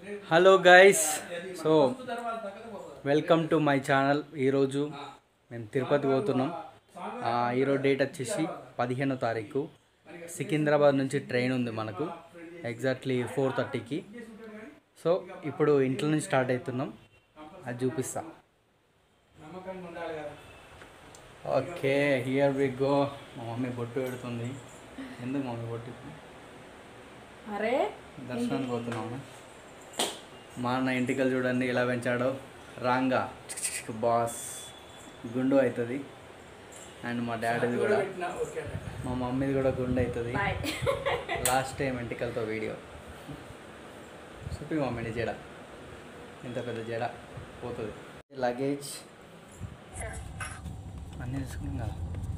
Hello guys so welcome to my channel ఈరోజు మేము తిరుపతి పోతున్నాం ఆ, ఈరోజు డేట్ వచ్చేసి పదిహేనో తారీఖు సికింద్రాబాద్ నుంచి ట్రైన్ ఉంది మనకు ఎగ్జాక్ట్లీ ఫోర్ థర్టీకి సో ఇప్పుడు ఇంట్లో నుంచి స్టార్ట్ అవుతున్నాం అది చూపిస్తా ఓకే హియర్ వి గో మా మమ్మీ బొట్టు పెడుతుంది ఎందుకు మమ్మీ బొట్టు అరే దర్శనానికి పోతున్నాము మా అన్న ఇంటికలు చూడండి ఎలా పెంచాడో రాంగా బాస్ గుండు అవుతుంది అండ్ మా డాడీది కూడా మా మమ్మీది కూడా గుండు అవుతుంది బాయ్ లాస్ట్ టైం ఎంటికలతో వీడియో చూపి మమ్మీని జడ ఇంత పెద్ద జడ పోతుంది లగేజ్ అన్నీ తీసుకున్నాం కదా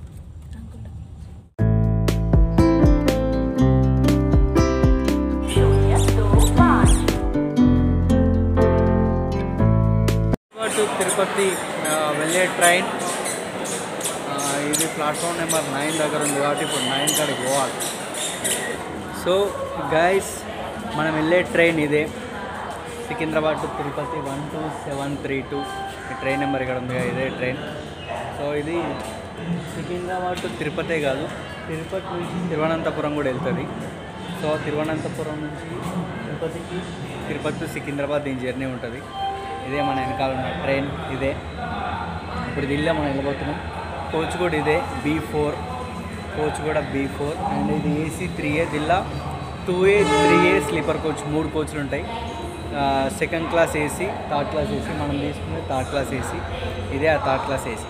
టు తిరుపతి ఆ, వెళ్ళే ట్రైన్ ఆ, ఇది ప్లాట్ఫామ్ నెంబర్ నైన్ దగ్గర ఉంది కాబట్టి ఇప్పుడు నైన్ కాడికి పోవాలి సో గైస్ మనం వెళ్ళే ట్రైన్ ఇదే Secunderabad to Tirupati one two seven three two ఈ ట్రైన్ నెంబర్ ఇక్కడ ఉంది కదా, ఇదే ట్రైన్ సో ఇది సికింద్రాబాద్ టు తిరుపతే కాదు తిరుపతి నుంచి తిరువనంతపురం కూడా వెళ్తుంది సో తిరువనంతపురం నుంచి తిరుపతికి తిరుపతి టు సికింద్రాబాద్ దీని జర్నీ ఉంటుంది ఇదే మన వెనకాల ఉన్న ట్రైన్ ఇదే ఇప్పుడు దిల్లే మనం వెళ్ళిపోతున్నాం కోచ్ కూడా ఇదే బీ ఫోర్ కోచ్ కూడా బీ ఫోర్ అండ్ ఇది ఏసీ త్రీ ఏ దిల్లా two A three A sleeper coach మూడు కోచ్లు ఉంటాయి second class AC third class AC మనం తీసుకునే థర్డ్ క్లాస్ ఏసీ ఇదే ఆ థర్డ్ క్లాస్ ఏసీ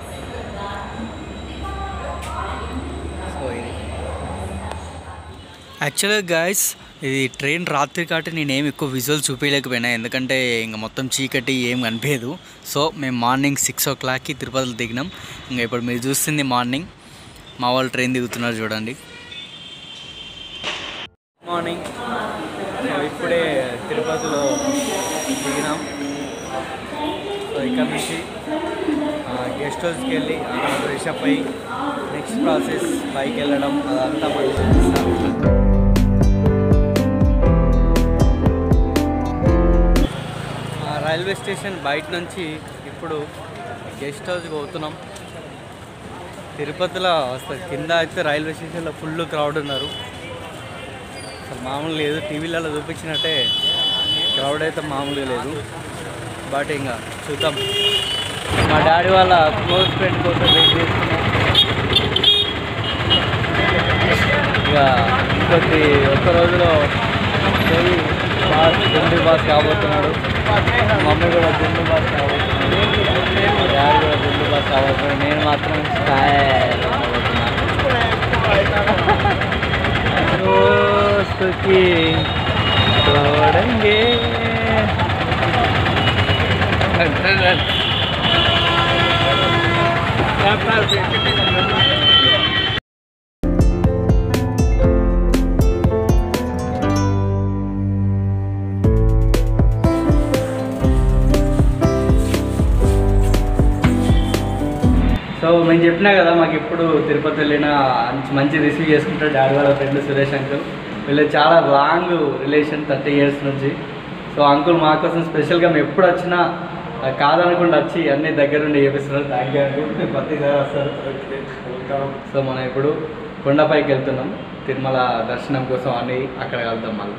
సో ఇది యాక్చువల్గా గాయస్ ఇది ట్రైన్ రాత్రి కాబట్టి నేనేం ఎక్కువ విజువల్ చూపించలేకపోయినా ఎందుకంటే ఇంకా మొత్తం చీకటి ఏం కనిపించదు సో మేము మార్నింగ్ సిక్స్ ఓ క్లాక్కి తిరుపతిలో దిగినాం ఇంకా ఇప్పుడు మీరు చూస్తుంది మార్నింగ్ మా వాళ్ళు ట్రైన్ దిగుతున్నారు చూడండి మార్నింగ్ సో ఇప్పుడే తిరుపతిలో దిగినాం సో ఇక్కడ నుంచి గెస్ట్ హౌస్కి వెళ్ళి అక్కడ ఫ్రెష్ అప్ అయ్యి నెక్స్ట్ ప్రాసెస్ పైకి వెళ్ళడం అదంతా మళ్ళీ చూపిస్తాం ఆ, రైల్వే స్టేషన్ బయట నుంచి ఇప్పుడు గెస్ట్ హౌస్కి పోతున్నాం తిరుపతిలో వస్తుంది కింద అయితే రైల్వే స్టేషన్లో ఫుల్ క్రౌడ్ ఉన్నారు అసలు మామూలు లేదు టీవీలలో చూపించినట్టే క్రౌడ్ అయితే మామూలుగా లేదు బట్ ఇంకా చూద్దాం మా డాడీ వాళ్ళ క్లోజ్ ఫ్రెండ్ కోసం వెయిట్ చేస్తున్నాం ఇక ఇంకొద్ది ఒక్క రోజులో పోయి బాస్ దిండి బాస్ కాబోతున్నాడు మమ్మీ కూడా దిండి బాస్ కాబోతున్నాడు మా డాడీ కూడా దిండి బాస్ కాబోతున్నాడు నేను మాత్రం స్టైల్ దోస్తుకి తోడంగే సో మేము చెప్పినా కదా మాకు ఎప్పుడు తిరుపతి వెళ్ళినా మంచి- మంచి రిసీవ్ చేసుకుంటారు డాడీ వాళ్ళ ఫ్రెండ్ సురేష్ అంకుల్ వీళ్ళు చాలా లాంగ్ రిలేషన్ థర్టీ ఇయర్స్ నుంచి సో అంకుల్ మా కోసం స్పెషల్గా మేము ఎప్పుడు వచ్చినా ఆ, కాదనకుండా వచ్చి అన్ని దగ్గరుండి చేపిస్తున్నారు థ్యాంక్ యూ అంకుల్ ప్రతిసారి వస్తారు సో మనం ఇప్పుడు కొండపైకి వెళ్తున్నాం తిరుమల దర్శనం కోసం అని అక్కడ వెళ్తాం మళ్ళీ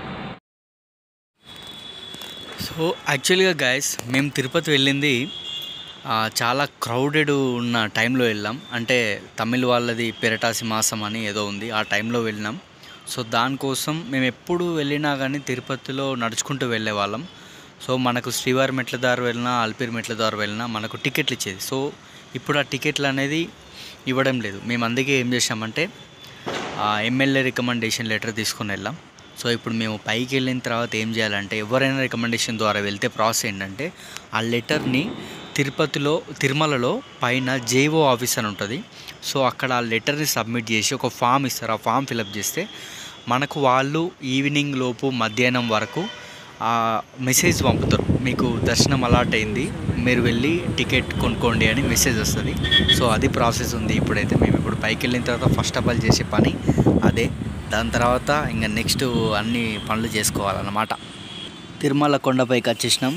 సో యాక్చువల్గా గైస్ మేము తిరుపతి వెళ్ళింది ఆ, చాలా క్రౌడెడ్ ఉన్న టైంలో వెళ్ళాం అంటే తమిళ్ వాళ్ళది పెరటాసి మాసం అని ఏదో ఉంది ఆ టైంలో వెళ్ళినాం సో దానికోసం మేము ఎప్పుడు వెళ్ళినా కానీ తిరుపతిలో నడుచుకుంటూ వెళ్ళే వాళ్ళం సో మనకు శ్రీవారి మెట్ల దారి వెళ్ళినా అల్పిరి మెట్ల దారి వెళ్ళినా మనకు టికెట్లు ఇచ్చేది సో ఇప్పుడు ఆ టికెట్లు అనేది ఇవ్వడం లేదు మేము అందుకే ఏం చేసామంటే ఎమ్మెల్యే రికమెండేషన్ లెటర్ తీసుకొని వెళ్ళాం సో ఇప్పుడు మేము పైకి వెళ్ళిన తర్వాత ఏం చేయాలంటే ఎవరైనా రికమెండేషన్ ద్వారా వెళ్తే ప్రాసెస్ ఏంటంటే ఆ లెటర్ని తిరుపతిలో తిరుమలలో పైన జేఓ ఆఫీస్ అని ఉంటుంది సో అక్కడ ఆ లెటర్ని సబ్మిట్ చేసి ఒక ఫామ్ ఇస్తారు ఆ ఫామ్ ఫిలప్ చేస్తే మనకు వాళ్ళు ఈవినింగ్ లోపు మధ్యాహ్నం వరకు ఆ మెసేజ్ పంపుతారు మీకు దర్శనం అలాట్ అయింది మీరు వెళ్ళి టికెట్ కొనుక్కోండి అని మెసేజ్ వస్తుంది సో అది ప్రాసెస్ ఉంది ఇప్పుడైతే మేము ఇప్పుడు పైకి వెళ్ళిన తర్వాత ఫస్ట్ ఆఫ్ ఆల్ చేసే పని అదే దాని తర్వాత ఇంకా నెక్స్ట్ అన్ని పనులు చేసుకోవాలన్నమాట తిరుమల కొండపైకి వచ్చేసినాం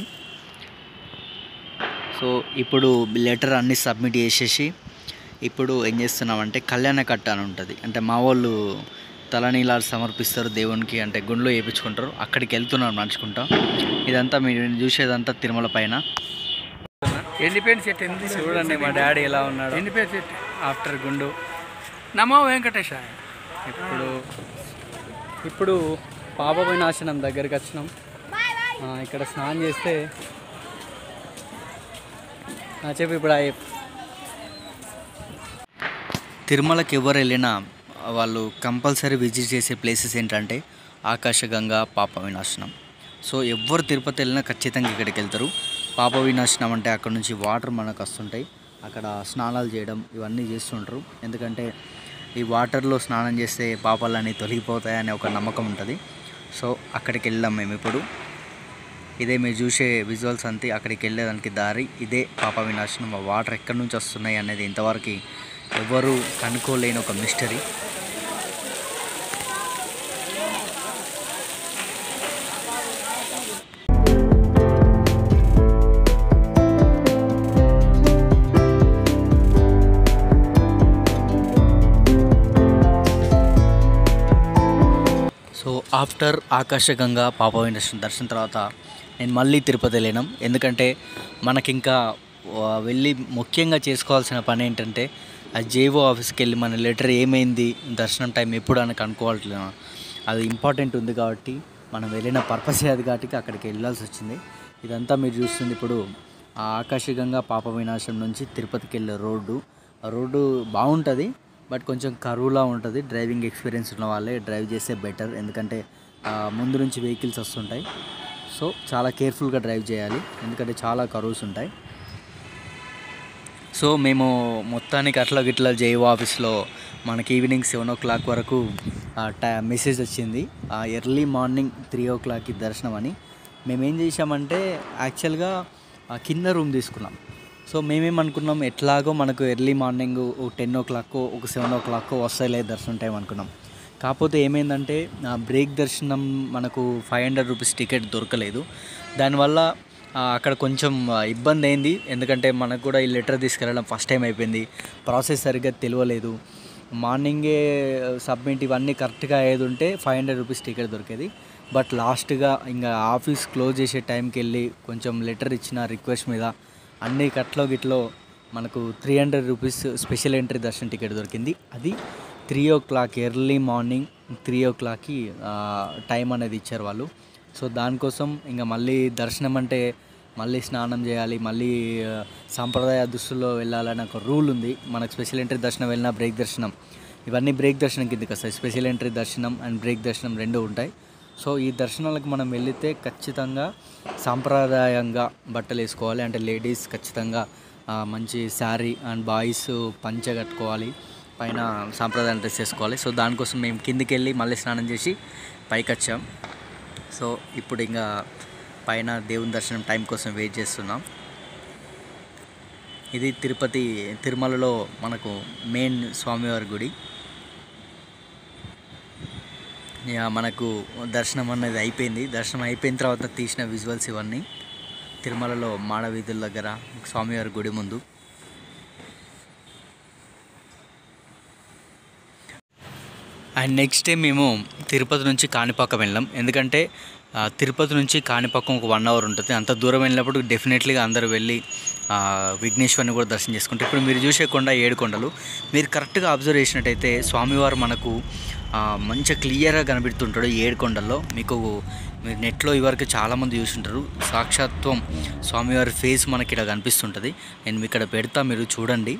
సో ఇప్పుడు లెటర్ అన్నీ సబ్మిట్ చేసేసి ఇప్పుడు ఏం చేస్తున్నామంటే కళ్యాణ కట్ట అని ఉంటుంది అంటే మా వాళ్ళు తలనీలాలు సమర్పిస్తారు దేవునికి అంటే గుండ్లో వేయించుకుంటారు అక్కడికి వెళ్తున్నాం నడుచుకుంటాం ఇదంతా మీరు చూసేదంతా తిరుమల పైన ఎండిపోయిన చెట్టు ఎందుకు చూడండి మా డాడీ ఎలా ఉన్నాడు ఎండిపోయిన చెట్టు ఆఫ్టర్ గుండు నమో వెంకటేశ ఇప్పుడు ఇప్పుడు పాప వినాశనం దగ్గరికి వచ్చినాం ఆ, ఇక్కడ స్నానం చేస్తే ఆ, చెప్పు ఇప్పుడు ఆ చెప్పు. తిరుమలకి ఎవరు వెళ్ళినా వాళ్ళు కంపల్సరీ విజిట్ చేసే ప్లేసెస్ ఏంటంటే ఆకాశగంగా పాప వినాశనం సో ఎవరు తిరుపతి వెళ్ళినా ఖచ్చితంగా ఇక్కడికి వెళ్తారు పాప వినాశనం అంటే అక్కడ నుంచి వాటర్ మనకు వస్తుంటాయి అక్కడ స్నానాలు చేయడం ఇవన్నీ చేస్తుంటారు ఎందుకంటే ఈ వాటర్లో స్నానం చేస్తే పాపాలన్నీ తొలగిపోతాయనే ఒక నమ్మకం ఉంటుంది సో అక్కడికి వెళ్ళాం మేము ఇప్పుడు ఇదే మీరు చూసే విజువల్స్ అంతే అక్కడికి వెళ్ళేదానికి దారి ఇదే పాప వినాశనం ఆ వాటర్ ఎక్కడి నుంచి వస్తున్నాయి అనేది ఇంతవరకు ఎవరు కనుక్కోలేని ఒక మిస్టరీ సో ఆఫ్టర్ ఆకాశగంగా పాప వినాశనం దర్శనం తర్వాత నేను మళ్ళీ తిరుపతి వెళ్ళినాం ఎందుకంటే మనకి ఇంకా ఆ, వెళ్ళి ముఖ్యంగా చేసుకోవాల్సిన పని ఏంటంటే ఆ జేవో ఆఫీస్కి వెళ్ళి మన లెటర్ ఏమైంది దర్శనం టైం ఎప్పుడు అని కనుక్కోవాలి అది ఇంపార్టెంట్ ఉంది కాబట్టి మనం వెళ్ళిన పర్పస్ అది కాబట్టి అక్కడికి వెళ్ళాల్సి వచ్చింది ఇదంతా మీరు చూస్తుంది ఇప్పుడు ఆ ఆకాశగంగా పాప వినాశనం నుంచి తిరుపతికి వెళ్ళే రోడ్డు ఆ రోడ్డు బాగుంటుంది బట్ కొంచెం కరువులా ఉంటుంది డ్రైవింగ్ ఎక్స్పీరియన్స్ ఉన్న వాళ్ళే డ్రైవ్ చేస్తే బెటర్ ఎందుకంటే ఆ, ముందు నుంచి వెహికల్స్ వస్తుంటాయి సో చాలా కేర్ఫుల్గా డ్రైవ్ చేయాలి ఎందుకంటే చాలా కరువుస్ ఉంటాయి సో మేము మొత్తానికి అట్లా గిట్లా జైవ ఆఫీస్లో మనకి ఈవినింగ్ సెవెన్ ఓ క్లాక్ వరకు మెసేజ్ వచ్చింది ఎర్లీ మార్నింగ్ త్రీ ఓ క్లాక్కి దర్శనం అని మేము ఏం చేసామంటే యాక్చువల్గా ఆ కింద రూమ్ తీసుకున్నాం సో మేమేమనుకున్నాం ఎట్లాగో మనకు ఎర్లీ మార్నింగ్ ఒక టెన్ ఓ క్లాక్ ఒక సెవెన్ ఓ క్లాక్ వస్తాయిలే దర్శనం టైం అనుకున్నాం కాకపోతే ఏమైందంటే ఆ బ్రేక్ దర్శనం మనకు ఫైవ్ హండ్రెడ్ రూపీస్ టికెట్ దొరకలేదు దానివల్ల ఆ, అక్కడ కొంచెం ఆ, ఇబ్బంది అయింది ఎందుకంటే మనకు కూడా ఈ లెటర్ తీసుకెళ్ళడం ఫస్ట్ టైం అయిపోయింది ప్రాసెస్ సరిగ్గా తెలియలేదు మార్నింగే సబ్మిట్ ఇవన్నీ కరెక్ట్గా అయ్యేది ఉంటే ఫైవ్ హండ్రెడ్ రూపీస్ టికెట్ దొరికేది బట్ లాస్ట్గా ఇంకా ఆఫీస్ క్లోజ్ చేసే టైంకి వెళ్ళి కొంచెం లెటర్ ఇచ్చిన రిక్వెస్ట్ మీద అన్ని కట్లో గిట్లో మనకు three hundred rupees special entry దర్శనం టికెట్ దొరికింది అది three o'clock early morning three ఓ క్లాక్కి టైం అనేది ఇచ్చారు వాళ్ళు సో దానికోసం ఇంకా మళ్ళీ దర్శనం అంటే మళ్ళీ స్నానం చేయాలి మళ్ళీ ఆ, సాంప్రదాయ దుస్తుల్లో వెళ్ళాలని ఒక రూల్ ఉంది మనకు స్పెషల్ ఎంట్రీ దర్శనం వెళ్ళినా బ్రేక్ దర్శనం ఇవన్నీ బ్రేక్ దర్శనం కిందకి వస్తాయి స్పెషల్ ఎంట్రీ దర్శనం అండ్ బ్రేక్ దర్శనం రెండు ఉంటాయి సో ఈ దర్శనాలకు మనం వెళితే ఖచ్చితంగా సాంప్రదాయంగా బట్టలు వేసుకోవాలి అంటే లేడీస్ ఖచ్చితంగా ఆ, మంచి శారీ అండ్ బాయ్స్ పంచ కట్టుకోవాలి పైన సాంప్రదాయం డ్రెస్ వేసుకోవాలి సో దానికోసం మేము కిందికి వెళ్ళి మళ్ళీ స్నానం చేసి పైకి వచ్చాం సో ఇప్పుడు ఇంకా పైన దేవుని దర్శనం టైం కోసం వెయిట్ చేస్తున్నాం ఇది తిరుపతి తిరుమలలో మనకు మెయిన్ స్వామివారి గుడి ఇక మనకు దర్శనం అనేది అయిపోయింది దర్శనం అయిపోయిన తర్వాత తీసిన విజువల్స్ ఇవన్నీ తిరుమలలో మాడ వీధుల దగ్గర స్వామివారి గుడి ముందు అండ్ నెక్స్ట్ డే మేము తిరుపతి నుంచి కాణిపాకం వెళ్ళాం ఎందుకంటే ఆ, తిరుపతి నుంచి కాణిపాకం ఒక వన్ అవర్ ఉంటుంది అంత దూరం వెళ్ళినప్పుడు డెఫినెట్లీగా అందరూ వెళ్ళి ఆ, విఘ్నేశ్వరుని కూడా దర్శనం చేసుకుంటారు ఇప్పుడు మీరు చూసే కొండ ఏడు కొండలు మీరు కరెక్ట్గా అబ్జర్వ్ చేసినట్టయితే స్వామివారు మనకు ఆ, మంచిగా క్లియర్గా కనిపెడుతుంటాడు ఈ ఏడు కొండల్లో మీకు మీరు నెట్లో ఇవరకు చాలామంది చూసుంటారు సాక్షాత్వం స్వామివారి ఫేస్ మనకి ఇక్కడ కనిపిస్తుంటుంది నేను మీకు ఇక్కడ పెడతా మీరు చూడండి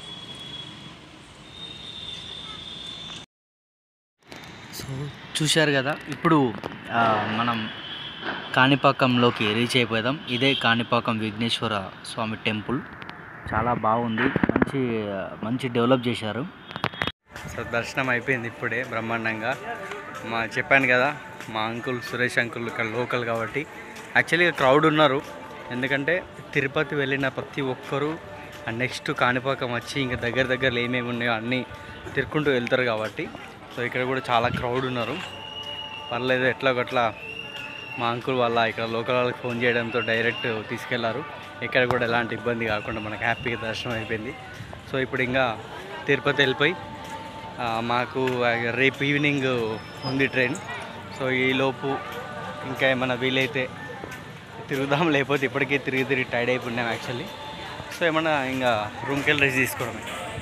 సో చూశారు కదా ఇప్పుడు ఆ, మనం కాణిపాకంలోకి రీచ్ అయిపోదాం ఇదే కాణిపాకం విఘ్నేశ్వర స్వామి టెంపుల్ చాలా బాగుంది మంచి మంచి డెవలప్ చేశారు సో దర్శనం అయిపోయింది ఇప్పుడే బ్రహ్మాండంగా మా చెప్పాను కదా మా అంకుల్ సురేష్ అంకుల్ ఇక్కడ లోకల్ కాబట్టి యాక్చువల్గా క్రౌడ్ ఉన్నారు ఎందుకంటే తిరుపతి వెళ్ళిన ప్రతి ఒక్కరూ నెక్స్ట్ కాణిపాకం వచ్చి ఇంకా దగ్గర దగ్గరలో ఏమేమి ఉన్నాయో అన్నీ తిరుక్కుంటూ వెళ్తారు కాబట్టి సో ఇక్కడ కూడా చాలా క్రౌడ్ ఉన్నారు పర్లేదు ఎట్లా గట్లా మా అంకుల్ వాళ్ళ ఇక్కడ లోకల్ వాళ్ళకి ఫోన్ చేయడంతో డైరెక్ట్ తీసుకెళ్లారు ఇక్కడ కూడా ఎలాంటి ఇబ్బంది కాకుండా మనకు హ్యాపీగా దర్శనం అయిపోయింది సో ఇప్పుడు ఇంకా తిరుపతి వెళ్ళిపోయి ఆ, మాకు ఆ, రేపు ఈవినింగ్ ఉంది ట్రైన్ సో ఈలోపు ఇంకా ఏమైనా వీలైతే తిరుగుదాం లేకపోతే ఇప్పటికే తిరిగి తిరిగి టైర్డ్ అయిపోయినాం యాక్చువల్లీ సో ఏమన్నా ఇంకా రూమ్కి వెళ్ళి రెస్ట్ తీసుకోవడమే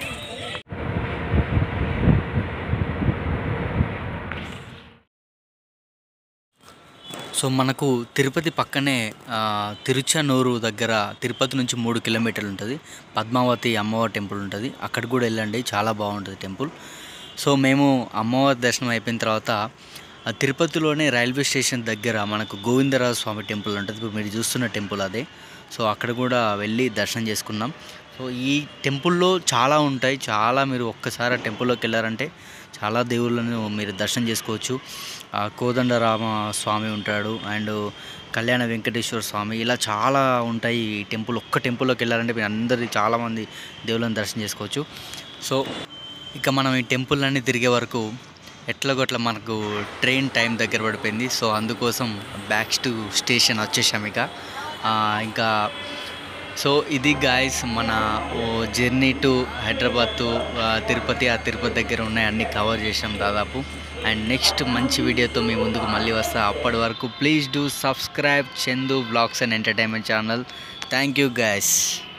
సో మనకు తిరుపతి పక్కనే ఆ, తిరుచానూరు దగ్గర తిరుపతి నుంచి మూడు కిలోమీటర్లు ఉంటుంది పద్మావతి అమ్మవారి టెంపుల్ ఉంటుంది అక్కడికి కూడా వెళ్ళండి చాలా బాగుంటుంది టెంపుల్ సో మేము అమ్మవారి దర్శనం అయిపోయిన తర్వాత ఆ, తిరుపతిలోనే రైల్వే స్టేషన్ దగ్గర మనకు గోవిందరాజ స్వామి టెంపుల్ ఉంటుంది ఇప్పుడు మీరు చూస్తున్న టెంపుల్ అదే సో అక్కడ కూడా వెళ్ళి దర్శనం చేసుకున్నాం సో ఈ టెంపుల్లో చాలా ఉంటాయి చాలా మీరు ఒక్కసారి ఆ టెంపుల్లోకి వెళ్ళారంటే చాలా దేవుళ్ళను మీరు దర్శనం చేసుకోవచ్చు ఆ, కోదండరామ స్వామి ఉంటాడు అండ్ కళ్యాణ వెంకటేశ్వర స్వామి ఇలా చాలా ఉంటాయి ఈ టెంపుల్ ఒక్క టెంపుల్లోకి వెళ్ళారంటే మీరు అందరి చాలామంది దేవుళ్ళని దర్శనం చేసుకోవచ్చు సో ఇక మనం ఈ టెంపుల్ అన్ని తిరిగే వరకు ఎట్లాగొట్లా మనకు ట్రైన్ టైం దగ్గర పడిపోయింది సో అందుకోసం బ్యాక్ టు స్టేషన్ వచ్చేసాం ఇక ఆ, ఇంకా సో ఇది గాయస్ మన ఓ జర్నీ టు హైదరాబాద్ టు ఆ, తిరుపతి ఆ తిరుపతి దగ్గర ఉన్నాయి అన్ని కవర్ చేసాం దాదాపు అండ్ నెక్స్ట్ మంచి వీడియోతో మీ ముందుకు మళ్ళీ వస్తా అప్పటి వరకు please do subscribe Chandu vlogs and entertainment channel thank you guys